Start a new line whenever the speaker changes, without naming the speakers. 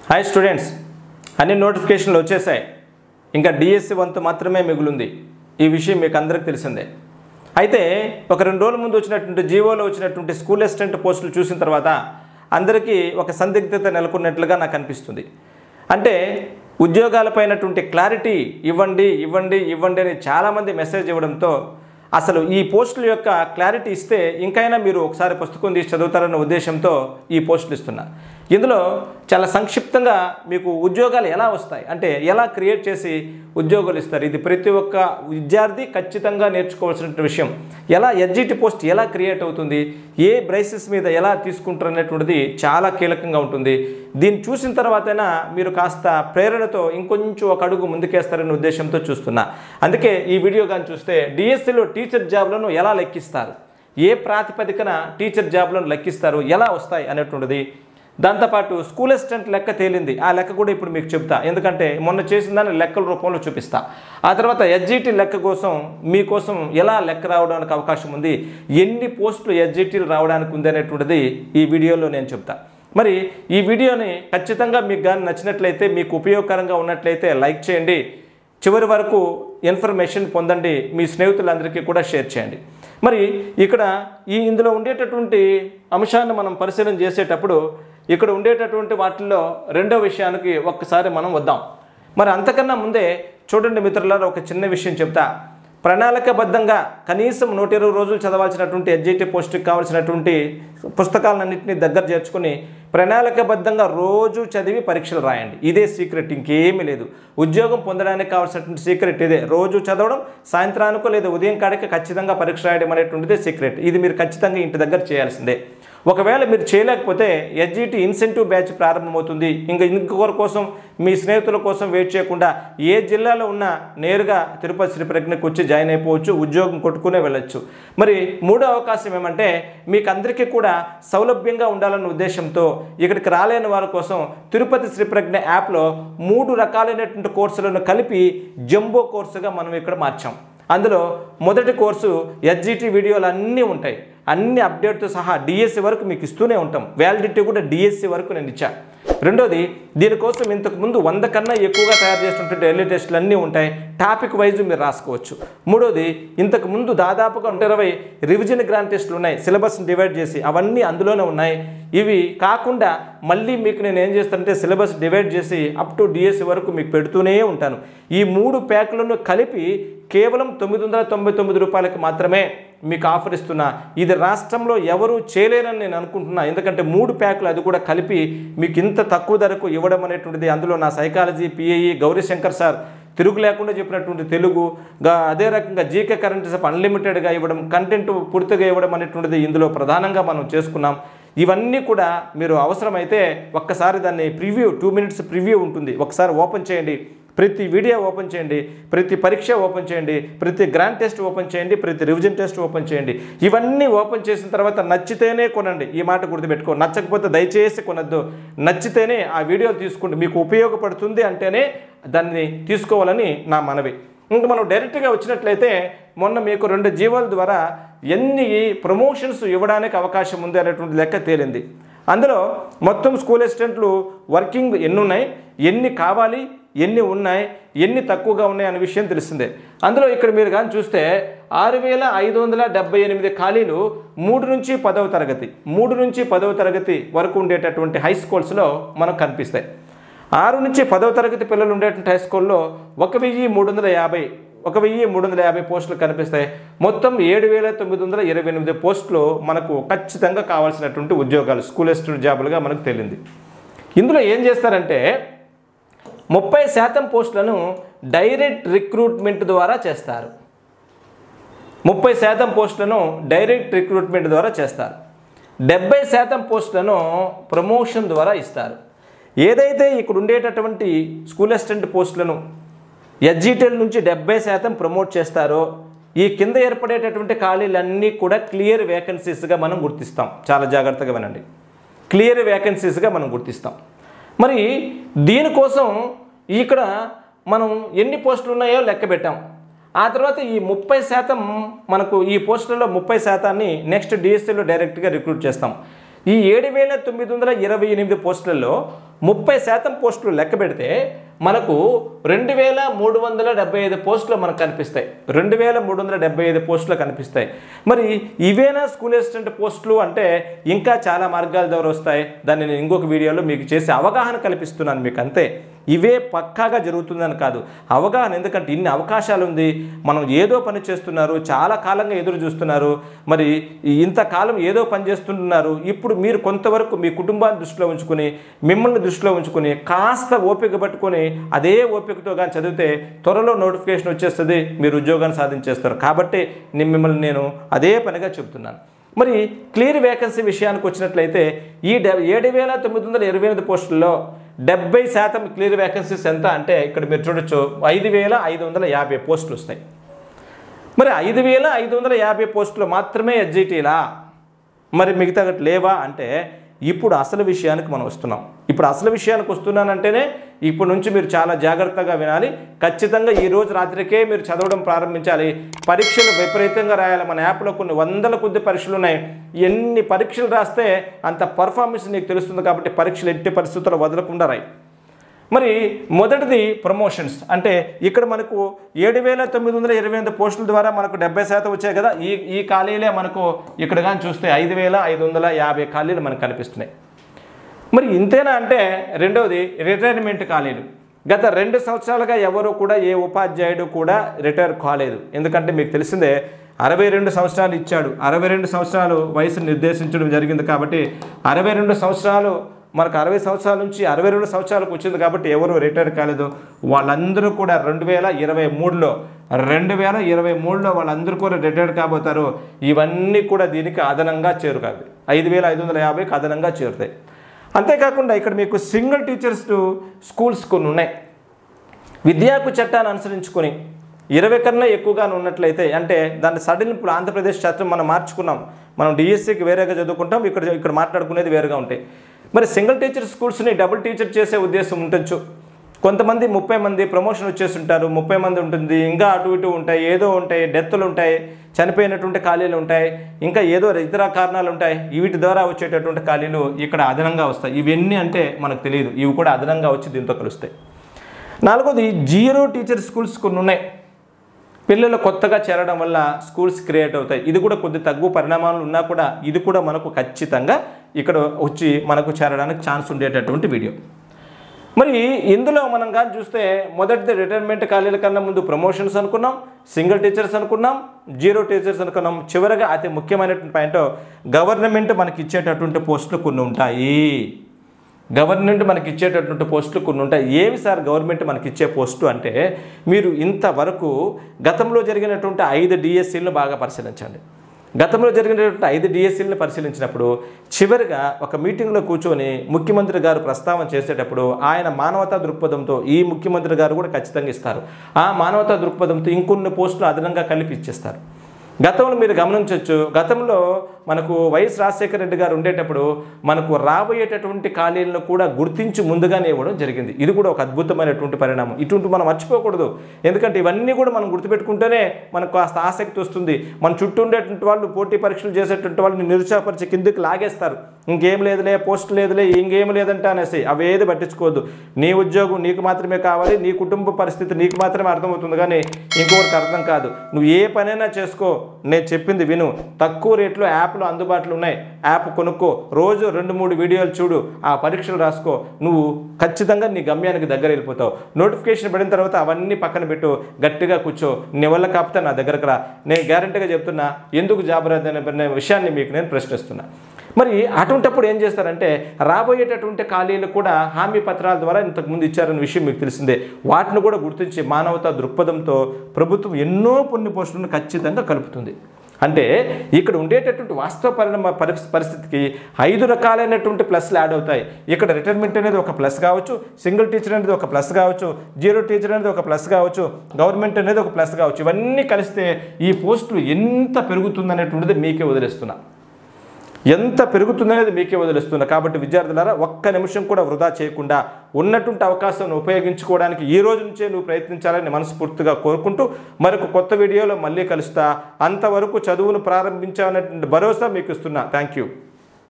hi students అన్ని నోటిఫికేషన్లు వచ్చేసాయి ఇంకా డిఎస్సి వంతు మాత్రమే మిగులుంది ఈ విషయం మీకు అందరికీ తెలిసిందే అయితే ఒక రెండు రోజుల ముందు వచ్చినటువంటి జీవోలో వచ్చినటువంటి స్కూల్ అసిస్టెంట్ పోస్టులు చూసిన తర్వాత అందరికీ ఒక సందిగ్ధత నెలకొన్నట్లుగా నాకు అనిపిస్తుంది అంటే ఉద్యోగాలపైనటువంటి క్లారిటీ ఇవ్వండి ఇవ్వండి ఇవ్వండి అని చాలామంది మెసేజ్ ఇవ్వడంతో అసలు ఈ పోస్టుల యొక్క క్లారిటీ ఇస్తే ఇంకైనా మీరు ఒకసారి పుస్తకం తీసి చదువుతారన్న ఉద్దేశంతో ఈ పోస్టులు ఇస్తున్నా ఇందులో చాలా సంక్షిప్తంగా మీకు ఉద్యోగాలు ఎలా వస్తాయి అంటే ఎలా క్రియేట్ చేసి ఉద్యోగాలు ఇస్తారు ఇది ప్రతి ఒక్క విద్యార్థి ఖచ్చితంగా నేర్చుకోవాల్సిన విషయం ఎలా ఎడ్జిటి పోస్ట్ ఎలా క్రియేట్ అవుతుంది ఏ బ్రైసెస్ మీద ఎలా తీసుకుంటారు అనేటువంటిది చాలా కీలకంగా ఉంటుంది దీన్ని చూసిన తర్వాతైనా మీరు కాస్త ప్రేరణతో ఇంకొంచెం ఒక అడుగు ముందుకేస్తారనే ఉద్దేశంతో చూస్తున్నా అందుకే ఈ వీడియో కానీ చూస్తే డిఎస్సిలో టీచర్ జాబ్లను ఎలా లెక్కిస్తారు ఏ ప్రాతిపదికన టీచర్ జాబ్లను లెక్కిస్తారు ఎలా వస్తాయి అనేటువంటిది దాంతోపాటు స్కూల్ అసిస్టెంట్ లెక్క తేలింది ఆ లెక్క కూడా ఇప్పుడు మీకు చెప్తా ఎందుకంటే మొన్న చేసిన దాన్ని లెక్కల రూపంలో చూపిస్తా ఆ తర్వాత ఎస్జిటి లెక్క కోసం మీకోసం ఎలా లెక్క రావడానికి అవకాశం ఉంది ఎన్ని పోస్టులు ఎస్జిటీలు రావడానికి ఉంది అనేటువంటిది ఈ వీడియోలో నేను చెప్తా మరి ఈ వీడియోని ఖచ్చితంగా మీకు కానీ నచ్చినట్లయితే మీకు ఉపయోగకరంగా ఉన్నట్లయితే లైక్ చేయండి చివరి వరకు ఇన్ఫర్మేషన్ పొందండి మీ స్నేహితులందరికీ కూడా షేర్ చేయండి మరి ఇక్కడ ఈ ఇందులో ఉండేటటువంటి అంశాన్ని మనం పరిశీలన చేసేటప్పుడు ఇక్కడ ఉండేటటువంటి వాటిల్లో రెండో విషయానికి ఒక్కసారి మనం వద్దాం మరి అంతకన్నా ముందే చూడండి మిత్రులారా ఒక చిన్న విషయం చెప్తా ప్రణాళికబద్ధంగా కనీసం నూట ఇరవై రోజులు చదవాల్సినటువంటి ఎడ్జిటి పోస్ట్కి కావాల్సినటువంటి పుస్తకాలన్నింటినీ దగ్గర చేర్చుకుని ప్రణాళికబద్ధంగా రోజు చదివి పరీక్షలు రాయండి ఇదే సీక్రెట్ ఇంకేమీ లేదు ఉద్యోగం పొందడానికి కావాల్సినటువంటి సీక్రెట్ ఇదే రోజు చదవడం సాయంత్రానికో లేదా ఉదయం కాడికి ఖచ్చితంగా పరీక్ష రాయడం అనేటువంటిదే సీక్రెట్ ఇది మీరు ఖచ్చితంగా ఇంటి దగ్గర చేయాల్సిందే ఒకవేళ మీరు చేయలేకపోతే ఎస్జిటి ఇన్సెంటివ్ బ్యాచ్ ప్రారంభమవుతుంది ఇంకా ఇంకొకరి కోసం మీ స్నేహితుల కోసం వెయిట్ చేయకుండా ఏ జిల్లాలో ఉన్నా నేరుగా తిరుపతి శ్రీ ప్రజ్ఞకు వచ్చి జాయిన్ అయిపోవచ్చు ఉద్యోగం కొట్టుకునే వెళ్ళొచ్చు మరి మూడో అవకాశం ఏమంటే మీకు అందరికీ కూడా సౌలభ్యంగా ఉండాలన్న ఉద్దేశంతో ఇక్కడికి రాలేని వారి కోసం తిరుపతి శ్రీ ప్రజ్ఞ యాప్లో మూడు రకాలైనటువంటి కోర్సులను కలిపి జంబో కోర్సుగా మనం ఇక్కడ మార్చాం అందులో మొదటి కోర్సు ఎస్జిటి వీడియోలు అన్నీ ఉంటాయి అన్ని అప్డేట్తో సహా డిఎస్సి వరకు మీకు ఇస్తూనే ఉంటాం వ్యాలిడిటీ కూడా డిఎస్సి వరకు నేను ఇచ్చా రెండోది దీనికోసం ఇంతకు ముందు వంద కన్నా ఎక్కువగా తయారు చేసినటువంటి ఎర్లీ టెస్టులు అన్నీ ఉంటాయి టాపిక్ వైజ్ మీరు రాసుకోవచ్చు మూడోది ఇంతకు ముందు దాదాపుగా నూట ఇరవై రివిజన్ గ్రాండ్ టెస్టులు ఉన్నాయి సిలబస్ని డివైడ్ చేసి అవన్నీ అందులోనే ఉన్నాయి ఇవి కాకుండా మళ్ళీ మీకు నేను ఏం చేస్తానంటే సిలబస్ డివైడ్ చేసి అప్ టు డిఎస్సి వరకు మీకు పెడుతూనే ఉంటాను ఈ మూడు ప్యాకులను కలిపి కేవలం తొమ్మిది వందల తొంభై తొమ్మిది రూపాయలకి మాత్రమే మీకు ఆఫర్ ఇస్తున్నా ఇది రాష్ట్రంలో ఎవరు చేయలేరని నేను అనుకుంటున్నా ఎందుకంటే మూడు ప్యాకులు అది కూడా కలిపి మీకు ఇంత తక్కువ ధరకు ఇవ్వడం అనేటువంటిది అందులో నా సైకాలజీ పిఐఈ గౌరీశంకర్ సార్ తిరుగు లేకుండా చెప్పినటువంటి తెలుగు గా అదే రకంగా జీకే కరెంట్ అన్లిమిటెడ్గా ఇవ్వడం కంటెంట్ పూర్తిగా ఇవ్వడం అనేటువంటిది ఇందులో ప్రధానంగా మనం చేసుకున్నాం ఇవన్నీ కూడా మీరు అవసరమైతే ఒక్కసారి దాన్ని ప్రివ్యూ టూ మినిట్స్ ప్రివ్యూ ఉంటుంది ఒకసారి ఓపెన్ చేయండి ప్రతి వీడియో ఓపెన్ చేయండి ప్రతి పరీక్ష ఓపెన్ చేయండి ప్రతి గ్రాండ్ టెస్ట్ ఓపెన్ చేయండి ప్రతి రివిజన్ టెస్ట్ ఓపెన్ చేయండి ఇవన్నీ ఓపెన్ చేసిన తర్వాత నచ్చితేనే కొనండి ఈ మాట గుర్తుపెట్టుకో నచ్చకపోతే దయచేసి కొనద్దు నచ్చితేనే ఆ వీడియో తీసుకోండి మీకు ఉపయోగపడుతుంది అంటేనే దాన్ని తీసుకోవాలని నా మనవి ఇంకా మనం డైరెక్ట్గా వచ్చినట్లయితే మొన్న మీకు రెండు జీవాల ద్వారా ఎన్ని ప్రమోషన్స్ ఇవ్వడానికి అవకాశం ఉంది అనేటువంటి లెక్క తేలింది అందులో మొత్తం స్కూల్ అసిస్టెంట్లు వర్కింగ్ ఎన్ని ఉన్నాయి ఎన్ని కావాలి ఎన్ని ఉన్నాయి ఎన్ని తక్కువగా ఉన్నాయి అనే విషయం తెలిసిందే అందులో ఇక్కడ మీరు కానీ చూస్తే ఆరు వేల ఐదు వందల డెబ్బై ఎనిమిది ఖాళీలు మూడు నుంచి పదవ తరగతి మూడు నుంచి పదవ తరగతి వరకు ఉండేటటువంటి హై స్కూల్స్లో మనకు కనిపిస్తాయి ఆరు నుంచి పదవ తరగతి పిల్లలు ఉండేటువంటి హై స్కూల్లో ఒక వెయ్యి మూడు వందల యాభై ఒక వెయ్యి మూడు వందల యాభై పోస్టులు కనిపిస్తాయి మొత్తం ఏడు వేల తొమ్మిది వందల ఇరవై ఎనిమిది పోస్టులు మనకు ఖచ్చితంగా కావాల్సినటువంటి ఉద్యోగాలు స్కూల్ అసిస్టెంట్ జాబులుగా మనకు తెలియంది ఇందులో ఏం చేస్తారంటే ముప్పై శాతం పోస్టులను డైరెక్ట్ రిక్రూట్మెంట్ ద్వారా చేస్తారు ముప్పై శాతం పోస్టులను డైరెక్ట్ రిక్రూట్మెంట్ ద్వారా చేస్తారు డెబ్బై శాతం పోస్టులను ప్రమోషన్ ద్వారా ఇస్తారు ఏదైతే ఇక్కడ ఉండేటటువంటి స్కూల్ అసిస్టెంట్ పోస్టులను ఎస్జిటెల్ నుంచి డెబ్బై శాతం ప్రమోట్ చేస్తారో ఈ కింద ఏర్పడేటటువంటి ఖాళీలన్నీ కూడా క్లియర్ వేకెన్సీస్గా మనం గుర్తిస్తాం చాలా జాగ్రత్తగా వినండి క్లియర్ వేకెన్సీస్గా మనం గుర్తిస్తాం మరి దీనికోసం ఇక్కడ మనం ఎన్ని పోస్టులు ఉన్నాయో లెక్క పెట్టాం ఆ తర్వాత ఈ ముప్పై శాతం మనకు ఈ పోస్టులలో ముప్పై శాతాన్ని నెక్స్ట్ డిఎస్సీలో డైరెక్ట్గా రిక్రూట్ చేస్తాం ఈ ఏడు వేల తొమ్మిది వందల ఇరవై ఎనిమిది పోస్టులలో ముప్పై శాతం పోస్టులు లెక్క పెడితే మనకు రెండు వేల మూడు వందల డెబ్బై ఐదు పోస్టులు మనకు కనిపిస్తాయి రెండు వేల మూడు వందల డెబ్బై ఐదు పోస్టులు కనిపిస్తాయి మరి ఇవేనా స్కూల్ అసిస్టెంట్ పోస్టులు అంటే ఇంకా చాలా మార్గాల ద్వారా వస్తాయి దాన్ని నేను ఇంకొక వీడియోలో మీకు చేసి అవగాహన కల్పిస్తున్నాను మీకు అంతే ఇవే పక్కాగా జరుగుతుందని కాదు అవగాహన ఎందుకంటే ఇన్ని అవకాశాలు ఉంది మనం ఏదో పని చేస్తున్నారు చాలా కాలంగా ఎదురు చూస్తున్నారు మరి ఇంతకాలం ఏదో పని చేస్తుంటున్నారు ఇప్పుడు మీరు కొంతవరకు మీ కుటుంబాన్ని దృష్టిలో ఉంచుకుని మిమ్మల్ని దృష్టిలో ఉంచుకుని కాస్త ఓపిక పట్టుకొని అదే ఓపికతో కానీ చదివితే త్వరలో నోటిఫికేషన్ వచ్చేస్తుంది మీరు ఉద్యోగాన్ని సాధించేస్తారు కాబట్టి నేను మిమ్మల్ని నేను అదే పనిగా చెప్తున్నాను మరి క్లియర్ వేకెన్సీ విషయానికి వచ్చినట్లయితే ఈ డె ఏడు వేల తొమ్మిది వందల ఇరవై ఎనిమిది పోస్టుల్లో డెబ్బై శాతం క్లియర్ వేకెన్సీస్ ఎంత అంటే ఇక్కడ మీరు చూడొచ్చు ఐదు వేల ఐదు వందల యాభై పోస్టులు వస్తాయి మరి ఐదు వేల ఐదు వందల యాభై పోస్టులు మాత్రమే ఎస్జిటీలా మరి మిగతా లేవా అంటే ఇప్పుడు అసలు విషయానికి మనం వస్తున్నాం ఇప్పుడు అసలు విషయానికి వస్తున్నానంటేనే ఇప్పటి నుంచి మీరు చాలా జాగ్రత్తగా వినాలి ఖచ్చితంగా ఈ రోజు రాత్రికే మీరు చదవడం ప్రారంభించాలి పరీక్షలు విపరీతంగా రాయాలి మన యాప్లో కొన్ని వందల కొద్ది పరీక్షలు ఉన్నాయి ఎన్ని పరీక్షలు రాస్తే అంత పర్ఫార్మెన్స్ నీకు తెలుస్తుంది కాబట్టి పరీక్షలు ఎట్టి పరిస్థితుల్లో వదలకుండా రాయి మరి మొదటిది ప్రమోషన్స్ అంటే ఇక్కడ మనకు ఏడు వేల తొమ్మిది వందల ఇరవై ఎనిమిది పోస్టుల ద్వారా మనకు డెబ్బై శాతం వచ్చాయి కదా ఈ ఈ ఖాళీలే మనకు ఇక్కడ కానీ చూస్తే ఐదు వేల ఐదు వందల యాభై ఖాళీలు మనకు కనిపిస్తున్నాయి మరి ఇంతేనా అంటే రెండవది రిటైర్మెంట్ ఖాళీలు గత రెండు సంవత్సరాలుగా ఎవరు కూడా ఏ ఉపాధ్యాయుడు కూడా రిటైర్ కాలేదు ఎందుకంటే మీకు తెలిసిందే అరవై రెండు సంవత్సరాలు ఇచ్చాడు అరవై రెండు సంవత్సరాలు వయసు నిర్దేశించడం జరిగింది కాబట్టి అరవై రెండు సంవత్సరాలు మనకు అరవై సంవత్సరాల నుంచి అరవై రెండు సంవత్సరాలకు వచ్చింది కాబట్టి ఎవరు రిటైర్ కాలేదు వాళ్ళందరూ కూడా రెండు వేల ఇరవై మూడులో రెండు వేల ఇరవై మూడులో వాళ్ళందరూ కూడా రిటైర్ కాబోతారు ఇవన్నీ కూడా దీనికి అదనంగా చేరుకాదు ఐదు వేల ఐదు వందల యాభైకి అదనంగా చేరుతాయి అంతేకాకుండా ఇక్కడ మీకు సింగిల్ టీచర్స్ స్కూల్స్ కొన్ని ఉన్నాయి విద్యాకు చట్టాన్ని అనుసరించుకొని ఇరవై కన్నా ఎక్కువగా ఉన్నట్లయితే అంటే దాన్ని సడలింపులు ఆంధ్రప్రదేశ్ చట్టం మనం మార్చుకున్నాం మనం డిఎస్సికి వేరేగా చదువుకుంటాం ఇక్కడ ఇక్కడ మాట్లాడుకునేది వేరుగా ఉంటాయి మరి సింగిల్ టీచర్ స్కూల్స్ని డబుల్ టీచర్ చేసే ఉద్దేశం ఉండొచ్చు కొంతమంది ముప్పై మంది ప్రమోషన్ వచ్చేసి ఉంటారు ముప్పై మంది ఉంటుంది ఇంకా అటు ఇటు ఉంటాయి ఏదో ఉంటాయి డెత్తులు ఉంటాయి చనిపోయినటువంటి ఖాళీలు ఉంటాయి ఇంకా ఏదో ఇతర కారణాలు ఉంటాయి వీటి ద్వారా వచ్చేటటువంటి ఖాళీలు ఇక్కడ అదనంగా వస్తాయి ఇవన్నీ అంటే మనకు తెలియదు ఇవి కూడా అదనంగా వచ్చి దీంతో కలుస్తాయి నాలుగోది జీరో టీచర్ స్కూల్స్ కొన్ని ఉన్నాయి పిల్లలు కొత్తగా చేరడం వల్ల స్కూల్స్ క్రియేట్ అవుతాయి ఇది కూడా కొద్ది తగ్గు పరిణామాలు ఉన్నా కూడా ఇది కూడా మనకు ఖచ్చితంగా ఇక్కడ వచ్చి మనకు చేరడానికి ఛాన్స్ ఉండేటటువంటి వీడియో మరి ఇందులో మనం కానీ చూస్తే మొదటిది రిటైర్మెంట్ ఖాళీల కన్నా ముందు ప్రమోషన్స్ అనుకున్నాం సింగిల్ టీచర్స్ అనుకున్నాం జీరో టీచర్స్ అనుకున్నాం చివరగా అతి ముఖ్యమైనటువంటి పాయింట్ గవర్నమెంట్ మనకి ఇచ్చేటటువంటి పోస్టులు కొన్ని ఉంటాయి గవర్నమెంట్ మనకి ఇచ్చేటటువంటి పోస్టులు కొన్ని ఉంటాయి ఏవి సార్ గవర్నమెంట్ మనకి ఇచ్చే పోస్టు అంటే మీరు ఇంతవరకు గతంలో జరిగినటువంటి ఐదు డిఎస్సీలను బాగా పరిశీలించండి గతంలో జరిగినటువంటి ఐదు డిఎస్సీలను పరిశీలించినప్పుడు చివరిగా ఒక మీటింగ్లో కూర్చొని ముఖ్యమంత్రి గారు ప్రస్తావన చేసేటప్పుడు ఆయన మానవతా దృక్పథంతో ఈ ముఖ్యమంత్రి గారు కూడా ఖచ్చితంగా ఇస్తారు ఆ మానవతా దృక్పథంతో ఇంకొన్ని పోస్టులు అదనంగా కలిపి ఇచ్చేస్తారు గతంలో మీరు గమనించవచ్చు గతంలో మనకు వైఎస్ రాజశేఖర రెడ్డి గారు ఉండేటప్పుడు మనకు రాబోయేటటువంటి ఖాళీలను కూడా గుర్తించి ముందుగానే ఇవ్వడం జరిగింది ఇది కూడా ఒక అద్భుతమైనటువంటి పరిణామం ఇటువంటి మనం మర్చిపోకూడదు ఎందుకంటే ఇవన్నీ కూడా మనం గుర్తుపెట్టుకుంటేనే మనకు కాస్త ఆసక్తి వస్తుంది మన చుట్టూ ఉండేటువంటి వాళ్ళు పోటీ పరీక్షలు చేసేటువంటి వాళ్ళని నిరుత్సాహపరిచి కిందికి లాగేస్తారు ఇంకేం లేదులే పోస్ట్ లేదులే ఇంకేం లేదంటే అనేసి అవేది పట్టించుకోవద్దు నీ ఉద్యోగం నీకు మాత్రమే కావాలి నీ కుటుంబ పరిస్థితి నీకు మాత్రమే అర్థమవుతుంది కానీ ఇంకొకరికి అర్థం కాదు నువ్వు ఏ పనైనా చేసుకో నేను చెప్పింది విను తక్కువ రేట్లో యాప్లు అందుబాటులో ఉన్నాయి యాప్ కొనుక్కో రోజు రెండు మూడు వీడియోలు చూడు ఆ పరీక్షలు రాసుకో నువ్వు ఖచ్చితంగా నీ గమ్యానికి దగ్గర వెళ్ళిపోతావు నోటిఫికేషన్ పడిన తర్వాత అవన్నీ పక్కన పెట్టు గట్టిగా కూర్చో నీ వల్ల కాకపోతే నా దగ్గరకు రా నేను గ్యారంటీగా చెప్తున్నా ఎందుకు జాబ్ రాదనే విషయాన్ని మీకు నేను ప్రశ్నిస్తున్నా మరి అటువంటప్పుడు ఏం చేస్తారంటే రాబోయేటటువంటి ఖాళీలు కూడా హామీ పత్రాల ద్వారా ఇంతకుముందు ఇచ్చారన్న విషయం మీకు తెలిసిందే వాటిని కూడా గుర్తించి మానవతా దృక్పథంతో ప్రభుత్వం ఎన్నో పుణ్య పోస్టులను ఖచ్చితంగా కలుపుతుంది అంటే ఇక్కడ ఉండేటటువంటి వాస్తవ పరిణామ పరిస్థి- పరిస్థితికి ఐదు రకాలైనటువంటి ప్లస్లు యాడ్ అవుతాయి ఇక్కడ రిటైర్మెంట్ అనేది ఒక ప్లస్ కావచ్చు సింగిల్ టీచర్ అనేది ఒక ప్లస్ కావచ్చు జీరో టీచర్ అనేది ఒక ప్లస్ కావచ్చు గవర్నమెంట్ అనేది ఒక ప్లస్ కావచ్చు ఇవన్నీ కలిస్తే ఈ పోస్టులు ఎంత పెరుగుతుందనేటువంటిది మీకే వదిలేస్తున్నా ఎంత పెరుగుతుందనేది మీకే వదిలేస్తున్నా కాబట్టి విద్యార్థులారా ఒక్క నిమిషం కూడా వృధా చేయకుండా ఉన్నటువంటి అవకాశం ఉపయోగించుకోవడానికి ఈ రోజు నుంచే నువ్వు ప్రయత్నించాలని మనస్ఫూర్తిగా కోరుకుంటూ మరొక కొత్త వీడియోలో మళ్ళీ కలుస్తా అంతవరకు చదువును ప్రారంభించాలనేటువంటి భరోసా మీకు ఇస్తున్నా థ్యాంక్ యూ